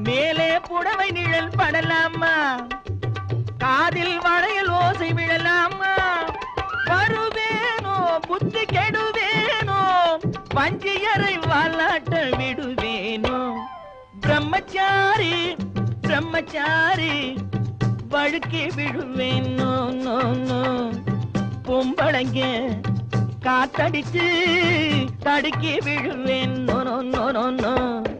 மேலே புடவை நிழல் படலாமா காதில் வளையல் ஓசை விழலாமா வருவேனோ புத்தி கெடுவேனோ பஞ்சியரை வாலாட்ட விடுவேனோ பிரம்மச்சாரி பிரம்மச்சாரி வழுக்கி விடுவேன் நோ நோ நோ பொம்பளைங்க காத்தடிச்சு தடுக்கி விழுவேன் no no no no no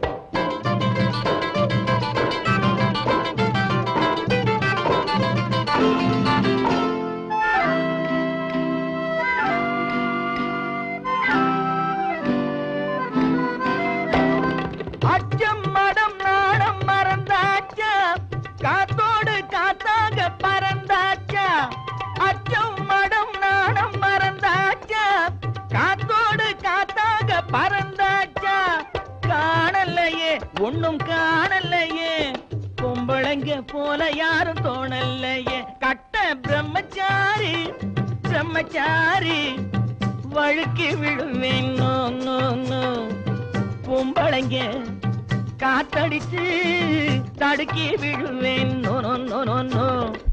அச்சம் மடம் நாடம் மறந்தாச்சா காத்தோடு காத்தாக பறந்தாச்சா அச்சம் மடம் நாடம் மறந்தாச்சா காத்தோடு காத்தாக பறந்தாச்சா காணலையே ஒண்ணும் காணலையே பொம்பளைங்க போல யாரும் தோணலையே கட்ட பிரம்மச்சாரி பிரம்மச்சாரி வழுக்கி விடுவேன் நோ நோ நோ பொம்பளைங்க காத்தடிச்சு தடுக்கி விழுவேன் no no no no no